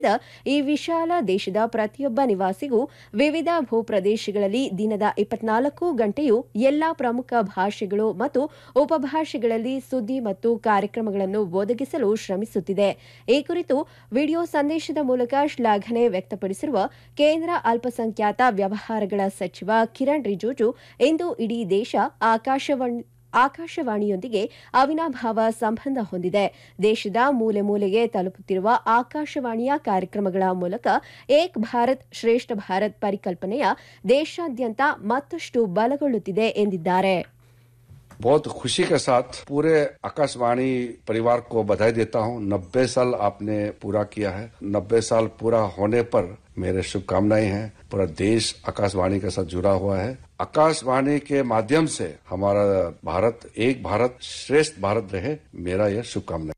ಈ ವಿಶಾಲ ದೇಶದ ಪ್ರತಿಯೊಬ್ಬ ನಿವಾಸಿಗೂ ವಿವಿಧ ಭೂಪ್ರದೇಶಗಳಲ್ಲಿ ದಿನದ ಇಪ್ಪತ್ನಾಲ್ಕು ಗಂಟೆಯೂ ಎಲ್ಲಾ ಪ್ರಮುಖ ಭಾಷೆಗಳು ಮತ್ತು ಉಪಭಾಷೆಗಳಲ್ಲಿ ಸುದ್ದಿ ಮತ್ತು ಕಾರ್ಯಕ್ರಮಗಳನ್ನು ಒದಗಿಸಲು ಶ್ರಮಿಸುತ್ತಿದೆ ಈ ಕುರಿತು ವಿಡಿಯೋ ಸಂದೇಶದ ಮೂಲಕ ಶ್ಲಾಘನೆ ವ್ಯಕ್ತಪಡಿಸಿರುವ ಕೇಂದ್ರ ಅಲ್ಪಸಂಖ್ಯಾತ ವ್ಯವಹಾರಗಳ ಸಚಿವ ಕಿರಣ್ ರಿಜಿಜು ಇಂದು ಇಡೀ ದೇಶ ಆಕಾಶವಾಣಿ ಆಕಾಶವಾಣಿಯೊಂದಿಗೆ ಅವಿನಾಭಾವ ಸಂಬಂಧ ಹೊಂದಿದೆ ದೇಶದ ಮೂಲೆ ಮೂಲೆಗೆ ತಲುಪುತ್ತಿರುವ ಆಕಾಶವಾಣಿಯ ಕಾರ್ಯಕ್ರಮಗಳ ಮೂಲಕ ಏಕ್ ಭಾರತ್ ಶ್ರೇಷ್ಠ ಭಾರತ್ ಪರಿಕಲ್ಪನೆಯ ದೇಶಾದ್ಯಂತ ಮತ್ತಷ್ಟು ಬಲಗೊಳ್ಳುತ್ತಿದೆ ಎಂದಿದ್ದಾರೆ बहुत खुशी के साथ पूरे आकाशवाणी परिवार को बधाई देता हूं नब्बे साल आपने पूरा किया है नब्बे साल पूरा होने पर मेरे शुभकामनाएं हैं पूरा देश आकाशवाणी के साथ जुड़ा हुआ है आकाशवाणी के माध्यम से हमारा भारत एक भारत श्रेष्ठ भारत रहे मेरा यह शुभकामनाएं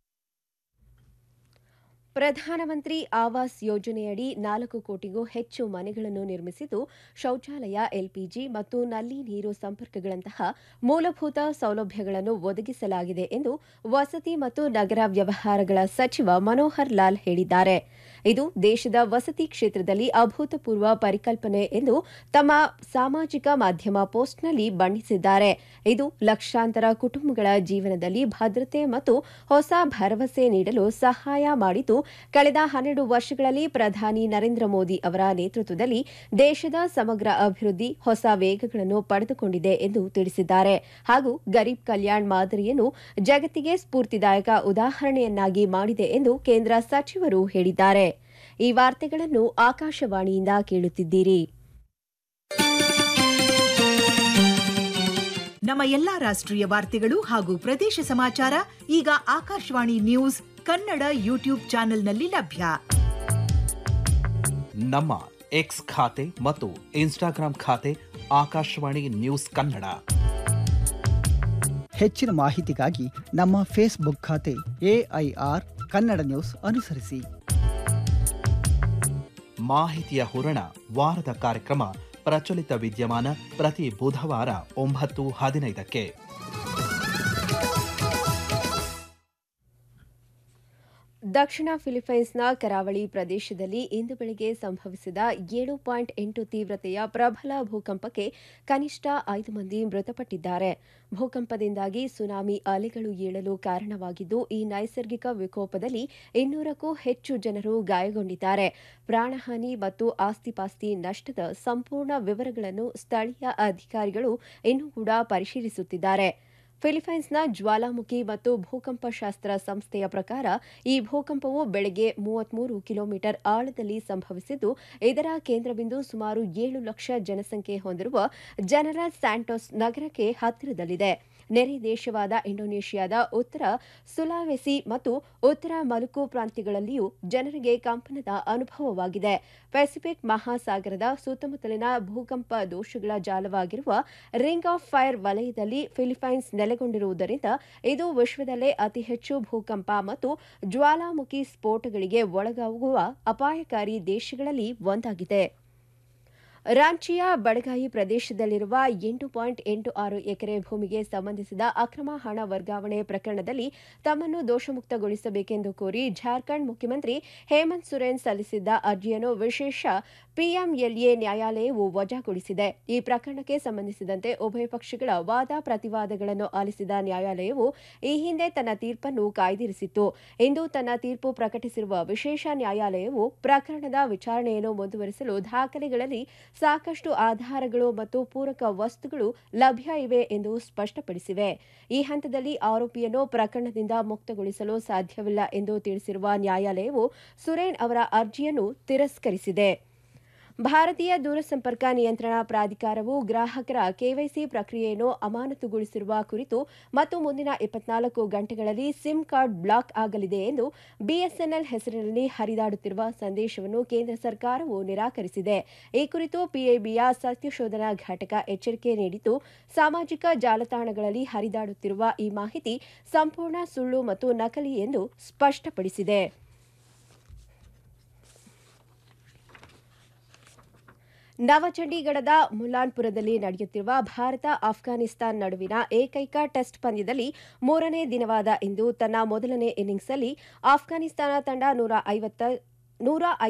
ಪ್ರಧಾನಮಂತ್ರಿ ಆವಾಸ್ ಯೋಜನೆಯಡಿ ನಾಲ್ಕು ಕೋಟಿಗೂ ಹೆಚ್ಚು ಮನೆಗಳನ್ನು ನಿರ್ಮಿಸಿದ್ದು ಶೌಚಾಲಯ ಎಲ್ಪಿಜಿ ಮತ್ತು ನಲ್ಲಿ ನೀರು ಸಂಪರ್ಕಗಳಂತಹ ಮೂಲಭೂತ ಸೌಲಭ್ಯಗಳನ್ನು ಒದಗಿಸಲಾಗಿದೆ ಎಂದು ವಸತಿ ಮತ್ತು ನಗರ ವ್ಯವಹಾರಗಳ ಸಚಿವ ಮನೋಹರ್ ಲಾಲ್ ಹೇಳಿದ್ದಾರೆ ಇದು ದೇಶದ ವಸತಿ ಕ್ಷೇತ್ರದಲ್ಲಿ ಅಭೂತಪೂರ್ವ ಪರಿಕಲ್ಪನೆ ಎಂದು ತಮ್ಮ ಸಾಮಾಜಿಕ ಮಾಧ್ಯಮ ಪೋಸ್ಟ್ನಲ್ಲಿ ಬಣ್ಣಿಸಿದ್ದಾರೆ ಇದು ಲಕ್ಷಾಂತರ ಕುಟುಂಬಗಳ ಜೀವನದಲ್ಲಿ ಭದ್ರತೆ ಮತ್ತು ಹೊಸ ಭರವಸೆ ನೀಡಲು ಸಹಾಯ ಮಾಡಿದ್ದು ಕಳೆದ ಹನ್ನೆರಡು ವರ್ಷಗಳಲ್ಲಿ ಪ್ರಧಾನಿ ನರೇಂದ್ರ ಮೋದಿ ಅವರ ನೇತೃತ್ವದಲ್ಲಿ ದೇಶದ ಸಮಗ್ರ ಅಭಿವೃದ್ಧಿ ಹೊಸ ವೇಗಗಳನ್ನು ಪಡೆದುಕೊಂಡಿದೆ ಎಂದು ತಿಳಿಸಿದ್ದಾರೆ ಹಾಗೂ ಗರೀಬ್ ಕಲ್ಯಾಣ್ ಮಾದರಿಯನ್ನು ಜಗತ್ತಿಗೆ ಸ್ಫೂರ್ತಿದಾಯಕ ಉದಾಹರಣೆಯನ್ನಾಗಿ ಮಾಡಿದೆ ಎಂದು ಕೇಂದ್ರ ಸಚಿವರು ಹೇಳಿದ್ದಾರೆ ಈ ವಾರ್ತೆಗಳನ್ನು ಆಕಾಶವಾಣಿಯಿಂದ ಕೇಳುತ್ತಿದ್ದೀರಿ ನಮ್ಮ ಎಲ್ಲಾ ರಾಷ್ಟ್ರೀಯ ವಾರ್ತೆಗಳು ಹಾಗೂ ಪ್ರದೇಶ ಸಮಾಚಾರ ಈಗ ಆಕಾಶವಾಣಿ ನ್ಯೂಸ್ ಕನ್ನಡ ಯೂಟ್ಯೂಬ್ ಚಾನೆಲ್ನಲ್ಲಿ ಲಭ್ಯ ನಮ್ಮ ಎಕ್ಸ್ ಖಾತೆ ಮತ್ತು ಇನ್ಸ್ಟಾಗ್ರಾಂ ಖಾತೆ ಆಕಾಶವಾಣಿ ನ್ಯೂಸ್ ಕನ್ನಡ ಹೆಚ್ಚಿನ ಮಾಹಿತಿಗಾಗಿ ನಮ್ಮ ಫೇಸ್ಬುಕ್ ಖಾತೆ ಎಐಆರ್ ಕನ್ನಡ ನ್ಯೂಸ್ ಅನುಸರಿಸಿ ಮಾಹಿತಿಯ ಹೂರಣ ವಾರದ ಕಾರ್ಯಕ್ರಮ ಪ್ರಚಲಿತ ವಿದ್ಯಮಾನ ಪ್ರತಿ ಬುಧವಾರ ಒಂಬತ್ತು ಹದಿನೈದಕ್ಕೆ ದಕ್ಷಿಣ ಫಿಲಿಪೈನ್ಸ್ನ ಕರಾವಳಿ ಪ್ರದೇಶದಲ್ಲಿ ಇಂದು ಬೆಳಗ್ಗೆ ಸಂಭವಿಸಿದ ಏಳು ಪಾಯಿಂಟ್ ಎಂಟು ತೀವ್ರತೆಯ ಪ್ರಬಲ ಭೂಕಂಪಕ್ಕೆ ಕನಿಷ್ಠ ಐದು ಮಂದಿ ಮೃತಪಟ್ಟಿದ್ದಾರೆ ಭೂಕಂಪದಿಂದಾಗಿ ಸುನಾಮಿ ಅಲೆಗಳು ಏಳಲು ಕಾರಣವಾಗಿದ್ದು ಈ ನೈಸರ್ಗಿಕ ವಿಕೋಪದಲ್ಲಿ ಇನ್ನೂರಕ್ಕೂ ಹೆಚ್ಚು ಜನರು ಗಾಯಗೊಂಡಿದ್ದಾರೆ ಪ್ರಾಣಹಾನಿ ಮತ್ತು ಆಸ್ತಿಪಾಸ್ತಿ ನಷ್ಟದ ಸಂಪೂರ್ಣ ವಿವರಗಳನ್ನು ಸ್ಥಳೀಯ ಅಧಿಕಾರಿಗಳು ಇನ್ನೂ ಕೂಡ ಪರಿಶೀಲಿಸುತ್ತಿದ್ದಾರೆ ಫಿಲಿಪೈನ್ಸ್ನ ಜ್ವಾಲಾಮುಖಿ ಮತ್ತು ಭೂಕಂಪ ಶಾಸ್ತ್ರ ಸಂಸ್ಥೆಯ ಪ್ರಕಾರ ಈ ಭೂಕಂಪವು ಬೆಳಗ್ಗೆ ಮೂವತ್ಮೂರು ಕಿಲೋಮೀಟರ್ ಆಳದಲ್ಲಿ ಸಂಭವಿಸಿದ್ದು ಇದರ ಕೇಂದ್ರಬಿಂದು ಸುಮಾರು ಏಳು ಲಕ್ಷ ಜನಸಂಖ್ಯೆ ಹೊಂದಿರುವ ಜನರಲ್ ಸ್ಯಾಂಟೋಸ್ ನಗರಕ್ಕೆ ಹತ್ತಿರದಲ್ಲಿದೆ ನೆರೆ ದೇಶವಾದ ಇಂಡೋನೇಷ್ಯಾದ ಉತ್ತರ ಸುಲಾವೆಸಿ ಮತ್ತು ಉತ್ತರ ಮಲುಕು ಪ್ರಾಂತ್ಯಗಳಲ್ಲಿಯೂ ಜನರಿಗೆ ಕಂಪನದ ಅನುಭವವಾಗಿದೆ ಪೆಸಿಫಿಕ್ ಮಹಾಸಾಗರದ ಸುತ್ತಮುತ್ತಲಿನ ಭೂಕಂಪ ದೋಷಗಳ ಜಾಲವಾಗಿರುವ ರಿಂಗ್ ಆಫ್ ಫೈರ್ ವಲಯದಲ್ಲಿ ಫಿಲಿಪೈನ್ಸ್ ನೆಲೆಗೊಂಡಿರುವುದರಿಂದ ಇದು ವಿಶ್ವದಲ್ಲೇ ಅತಿ ಹೆಚ್ಚು ಭೂಕಂಪ ಮತ್ತು ಜ್ವಾಲಾಮುಖಿ ಸ್ಫೋಟಗಳಿಗೆ ಒಳಗಾಗುವ ಅಪಾಯಕಾರಿ ದೇಶಗಳಲ್ಲಿ ಒಂದಾಗಿದೆ ರಾಂಚಿಯ ಬಡಗಾಯಿ ಪ್ರದೇಶದಲ್ಲಿರುವ ಎಂಟು ಪಾಯಿಂಟ್ ಎಂಟು ಆರು ಎಕರೆ ಭೂಮಿಗೆ ಸಂಬಂಧಿಸಿದ ಅಕ್ರಮ ಹಣ ವರ್ಗಾವಣೆ ಪ್ರಕರಣದಲ್ಲಿ ತಮ್ಮನ್ನು ದೋಷಮುಕ್ತಗೊಳಿಸಬೇಕೆಂದು ಕೋರಿ ಜಾರ್ಖಂಡ್ ಮುಖ್ಯಮಂತ್ರಿ ಹೇಮಂತ್ ಸೊರೇನ್ ಸಲ್ಲಿಸಿದ್ದ ಅರ್ಜಿಯನ್ನು ವಿಶೇಷ ಪಿಎಂಎಲ್ಎ ನ್ಯಾಯಾಲಯವು ವಜಾಗೊಳಿಸಿದೆ ಈ ಪ್ರಕರಣಕ್ಕೆ ಸಂಬಂಧಿಸಿದಂತೆ ಉಭಯ ಪಕ್ಷಗಳ ವಾದ ಪ್ರತಿವಾದಗಳನ್ನು ಆಲಿಸಿದ ನ್ಯಾಯಾಲಯವು ಈ ಹಿಂದೆ ತನ್ನ ತೀರ್ಪನ್ನು ಕಾಯ್ದಿರಿಸಿತ್ತು ಇಂದು ತನ್ನ ತೀರ್ಪು ಪ್ರಕಟಿಸಿರುವ ವಿಶೇಷ ನ್ಯಾಯಾಲಯವು ಪ್ರಕರಣದ ವಿಚಾರಣೆಯನ್ನು ಮುಂದುವರಿಸಲು ದಾಖಲೆಗಳಲ್ಲಿ ಸಾಕಷ್ಟು ಆಧಾರಗಳು ಮತ್ತು ಪೂರಕ ವಸ್ತುಗಳು ಲಭ್ಯ ಇವೆ ಎಂದು ಸ್ಪಷ್ಟಪಡಿಸಿವೆ ಈ ಹಂತದಲ್ಲಿ ಆರೋಪಿಯನ್ನು ಪ್ರಕರಣದಿಂದ ಮುಕ್ತಗೊಳಿಸಲು ಸಾಧ್ಯವಿಲ್ಲ ಎಂದು ತಿಳಿಸಿರುವ ನ್ಯಾಯಾಲಯವು ಸುರೇನ್ ಅವರ ಅರ್ಜಿಯನ್ನು ತಿರಸ್ಕರಿಸಿದೆ ಭಾರತೀಯ ದೂರಸಂಪರ್ಕ ನಿಯಂತ್ರಣ ಪ್ರಾಧಿಕಾರವು ಗ್ರಾಹಕರ ಕೆವೈಸಿ ಪ್ರಕ್ರಿಯೆಯನ್ನು ಅಮಾನತುಗೊಳಿಸಿರುವ ಕುರಿತು ಮತ್ತು ಮುಂದಿನ ಇಪ್ಪತ್ನಾಲ್ಕು ಗಂಟೆಗಳಲ್ಲಿ ಸಿಮ್ ಕಾರ್ಡ್ ಬ್ಲಾಕ್ ಆಗಲಿದೆ ಎಂದು ಬಿಎಸ್ಎನ್ಎಲ್ ಹೆಸರಿನಲ್ಲಿ ಹರಿದಾಡುತ್ತಿರುವ ಸಂದೇಶವನ್ನು ಕೇಂದ್ರ ಸರ್ಕಾರವು ನಿರಾಕರಿಸಿದೆ ಈ ಕುರಿತು ಪಿಐಬಿಯ ಸತ್ಯಶೋಧನಾ ಘಟಕ ಎಚ್ಚರಿಕೆ ನೀಡಿದ್ದು ಸಾಮಾಜಿಕ ಜಾಲತಾಣಗಳಲ್ಲಿ ಹರಿದಾಡುತ್ತಿರುವ ಈ ಮಾಹಿತಿ ಸಂಪೂರ್ಣ ಸುಳ್ಳು ಮತ್ತು ನಕಲಿ ಎಂದು ಸ್ಪಷ್ಟಪಡಿಸಿದೆ ನವಚಂಡೀಗಢದ ಮುಲಾನ್ಪುರದಲ್ಲಿ ನಡೆಯುತ್ತಿರುವ ಭಾರತ ಆಫ್ಘಾನಿಸ್ತಾನ್ ನಡುವಿನ ಏಕೈಕ ಟೆಸ್ಟ್ ಪಂದ್ಯದಲ್ಲಿ ಮೂರನೇ ದಿನವಾದ ಇಂದು ತನ್ನ ಮೊದಲನೇ ಇನ್ನಿಂಗ್ಸ್ನಲ್ಲಿ ಆಫ್ಘಾನಿಸ್ತಾನ ತಂಡ ನೂರ ಐವತ್ತ ನೂರ